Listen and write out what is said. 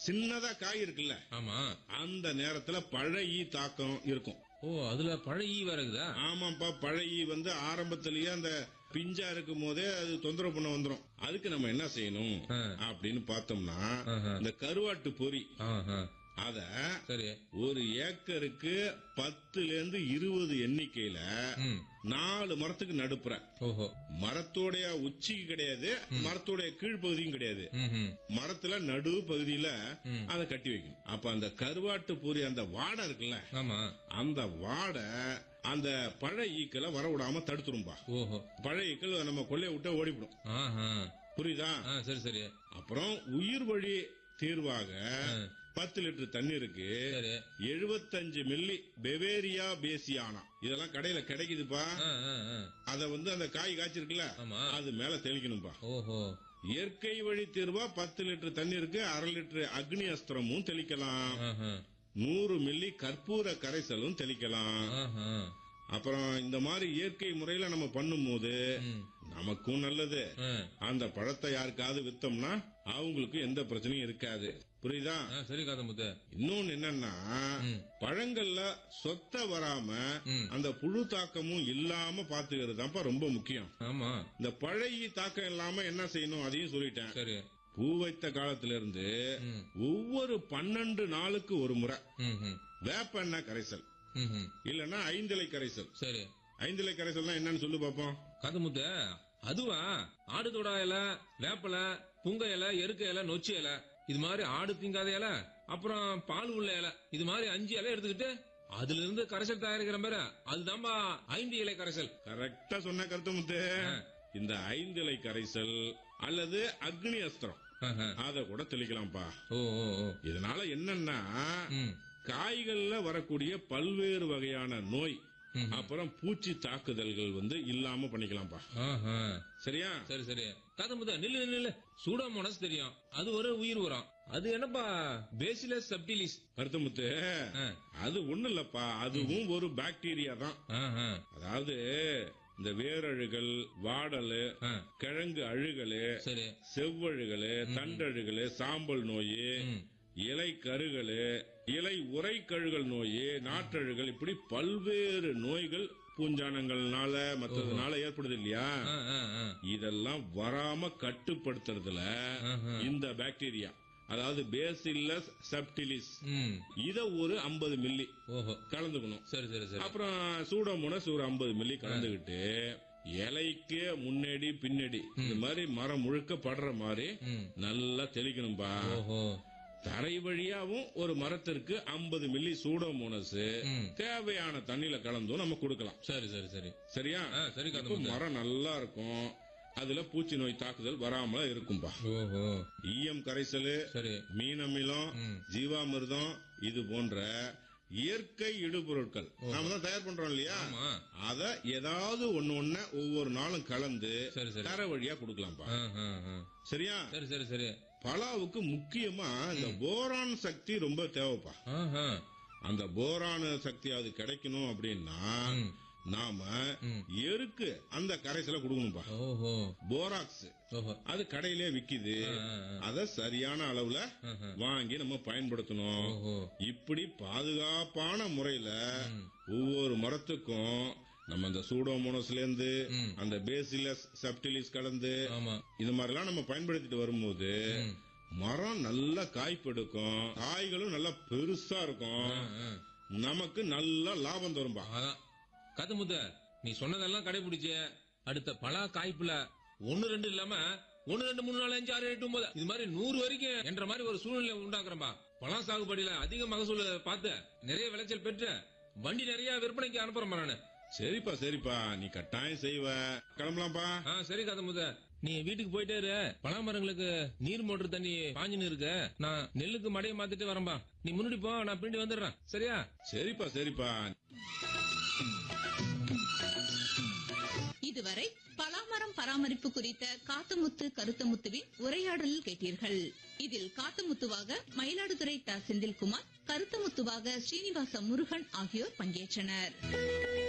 சின்னதா காய் இருக்குல்ல ஆமா அந்த நேரத்துல பழைய தாக்கம் இருக்கும் ஓ அதுல பழைய ஈ வேற இருக்குதா ஆமாப்பா பழைய வந்து ஆரம்பத்திலேயே அந்த பிஞ்சா இருக்கும் போதே அது தொந்தரவு பண்ண வந்துரும் அதுக்கு நம்ம என்ன செய்யணும் ஆ. அப்படின்னு பார்த்தோம்னா ஆஹா. இந்த கருவாட்டு பொறி ஆஹா. அத சரி ஒரு ஏக்கருக்கு பத்துல இருந்து இருபது எண்ணிக்கையில ம் நாலு மரத்துக்கு நடுப்புற ஓஹோ மரத்தோடைய உச்சிக்கு கிடையாது மரத்தோடைய கீழ்ப்பகுதியும் கிடையாது ம் ம் மரத்துல நடு பகுதியில ம். அதை கட்டி வைக்கணும் அப்ப அந்த கருவாட்டு பொறி அந்த வாடை இருக்குல்ல ஆமா அந்த வாடை அந்த பழ ஈக்களை வரவிடாம தடுத்துரும்பா ஓஹோ பழைய ஈக்கள் நம்ம கொள்ளைய விட்டு ஓடிவிடும் ஆஹா புரியுதா ஆ சரி சரி அப்புறம் உயிர் வழி தீர்வாக பத்து லிட்டர் தண்ணீருக்கு சரி எழுபத்தஞ்சு மில்லி பெவேரியா பேசியானா இதெல்லாம் கடையில கிடைக்குதுப்பா ஆ, ஆ, ஆ. அத வந்து அந்த காய் காய்ச்சிருக்குல்ல ஆமா. அது மேல தெளிக்கணும்பா ஓஹோ இயற்கை வழி தீர்வா பத்து லிட்டர் தண்ணீருக்கு அரை லிட்டர் அக்னி அஸ்திரமும் தெளிக்கலாம் ஆஹா. நூறு மில்லி கற்பூர கரைசலும் தெளிக்கலாம் ஆஹா. அப்புறம் இந்த மாதிரி இயற்கை முறையில நம்ம பண்ணும்போது ம். நமக்கும் நல்லது ஆ. அந்த பழத்தை யாருக்காவது வித்தோம்னா அவங்களுக்கு எந்த பிரச்சனையும் இருக்காது புரியுதா ஆ, சரி காதமுத்து இன்னொன்னு என்னன்னா ம். பழங்கள்ல சொத்த வராம ம். அந்த புழு தாக்கமும் இல்லாம பாத்துக்கிறது தான்ப்பா ரொம்ப முக்கியம் ஆமா இந்த பழைய தாக்கம் இல்லாம என்ன செய்யணும் அதையும் சொல்லிட்டேன் சரி பூ வைத்த காலத்துல இருந்து ம். ஒவ்வொரு பன்னெண்டு நாளுக்கு ஒரு முறை ம், ம். வேப்பெண்ணெய் கரைசல் ம், ம். இல்லன்னா ஐந்திலை கரைசல் சரி ஐந்திலை கரைசல்னா என்னன்னு சொல்லு பாப்போம் காதமுத்து அதுவா ஆடு தொடா இலை வேப்பல புங்க இலை எருக்க இலை நொச்சி இலை இது மாதிரி ஆடு திங்காத இலை அப்புறம் பால் உள்ள இலை இது மாதிரி அஞ்சு இலை எடுத்துக்கிட்டு அதுல இருந்து கரைசல் தயாரிக்கிற மாதிரி அதுதான்பா ஐந்து இலை கரைசல் கரெக்டா சொன்ன கருத்தமுத்து இந்த ஐந்திலை கரைசல் அல்லது அக்னி அஸ்திரம் ஆஹா. அத கூட தெளிக்கலாம்ப்பா ஓ ஓ ஓ இதனால என்னன்னா ம் காய்கள்ல வரக்கூடிய பல்வேறு வகையான நோய் ம். அப்புறம் பூச்சி தாக்குதல்கள் வந்து இல்லாம பண்ணிக்கலாம்ப்பா ஆஹா. சரியா சரி சரி காதமுத்து நில்லு நில்லு, நில்லு சூடாமோனஸ் தெரியும் அது ஒரு உயிர் உரம் அது என்னப்பா பேசிலஸ் சப்டிலிஸ் கருத்தமுத்து ஆ. அது ஒண்ணு இல்லப்பா அதுவும் ஒரு பாக்டீரியா தான் ஆஹா. அதாவது இந்த வேரழுகல் வாடல் ஆ. கிழங்கு அழுகல் சரி செவ்வழுகல் தண்டழுகல் சாம்பல் நோய் ம். இலை கருகல் இலை உரை கழுகல் நோய் நாற்றழுகல் இப்படி பல்வேறு நோய்கள் பூஞ்சானங்கள்னால மற்றதுனால ஏற்படுது இல்லையா ஆ, ஆ, ஆ. இதெல்லாம் வராம கட்டுப்படுத்துறதுல ஆஹா. இந்த பாக்டீரியா அதாவது பேசில்லஸ் செப்டிலிஸ் ம். இத ஒரு 50 மில்லி ஓஹோ கலந்துக்கணும் சரி சரி சரி அப்புறம் சூடோமோனஸ் ஒரு 50 மில்லி கலந்துகிட்டு இலைக்கு முன்னாடி பின்னாடி இந்த மாதிரி மரம் முழுக்க படுற மாதிரி ம். நல்லா தெளிக்கணும்பா ஓஹோ தரை வழியாவும் ஒரு மரத்திற்கு 50 மில்லி சூடோமோனஸ் ம். தேவையான தண்ணியில கலந்தும் நம்ம கொடுக்கலாம் சரி சரி சரி சரியா ஆ, சரி இப்ப காதமுத்து மரம் நல்லா இருக்கும் அதுல பூச்சி நோய் தாக்குதல் வராம இருக்கும்பா ஓஹோ ஈயம் கரைசல் சரி மீன் அமிலம் ம். ஜீவாமிர்தம் இது போன்ற இயற்கை இடுபொருட்கள் நாம தான் தயார் பண்றோம் இல்லையா ஆமா அத ஏதாவது ஒண்ணு ஒண்ணு ஒவ்வொரு நாளும் கலந்து சரி சரி தர வழியா கொடுக்கலாம்ப்பா ஆ, ஆ, ஆ. சரியா சரி சரி சரி பலாவுக்கு முக்கியமா இந்த போரான் சக்தி ரொம்ப தேவைப்பா ஆஹா. அந்த போரான் சக்தி அது கிடைக்கணும் அப்படின்னா ம். நாம ம். எருக்கு அந்த கரைசலை கொடுக்கணும்பா ஓஹோ போராக்ஸ் ஓஹோ அது கடையிலே விக்குது ஆ, ஆ, ஆ. அத சரியான அளவுல ஆஹா. வாங்கி நம்ம பயன்படுத்தணும் ஓஹோ இப்படி பாதுகாப்பான முறையில ம். ஒவ்வொரு மரத்துக்கும் நம்ம அந்த சூடோமோனஸ்ல இருந்து ம். அந்த பேசிலஸ் சப்டிலிஸ் கலந்து ஆமா இது மாதிரிலாம் நம்ம பயன்படுத்திட்டு வரும்போது ம். மரம் நல்லா காய்ப்பெடுக்கும் காய்களும் நல்லா பெருசா இருக்கும் ஆ, ஆ. நமக்கு நல்ல லாபம் தரும்பா அதான் கதமுத்த நீ சொன்னதெல்லாம் கடைபிடிச்ச அடுத்த பலா காய்ப்புல ஒன்னு ரெண்டு இல்லாம ஒன்னு ரெண்டு மூணு நாலு அஞ்சு ஆறு எட்டு ஒன்பது இது மாதிரி நூறு வரைக்கும் என்ற மாதிரி ஒரு சூழ்நிலை உண்டாக்குறம்பா பழம் சாகுபடியில அதிக மகசூல் பார்த்து நிறைய விளைச்சல் பெற்று வண்டி நிறைய விற்பனைக்கு அனுப்புறேன் நானு சரிப்பா சரிப்பா நீ கட்டாயம் செய்வ கிளம்பலாம்ப்பா ஆ சரி கதமுத நீ வீட்டுக்கு போயிட்டே இரு பலா மரங்களுக்கு நீர் மோட்டர் தண்ணி பாஞ்சுன்னு இருக்கு நான் நெல்லுக்கு மடையை மாத்திட்டு வரேன்பா நீ முன்னாடி போ நான் பின்னாடி வந்துடுறேன் சரியா சரிப்பா சரிப்பா இதுவரை பலாமரம் பராமரிப்பு குறித்த காத்துமுத்து கருத்தமுத்துவின் உரையாடலில் கேட்டீர்கள் இதில் காத்துமுத்துவாக மயிலாடுதுறை த செந்தில்குமார் கருத்தமுத்துவாக ஸ்ரீனிவாச முருகன் ஆகியோர் பங்கேற்றனர்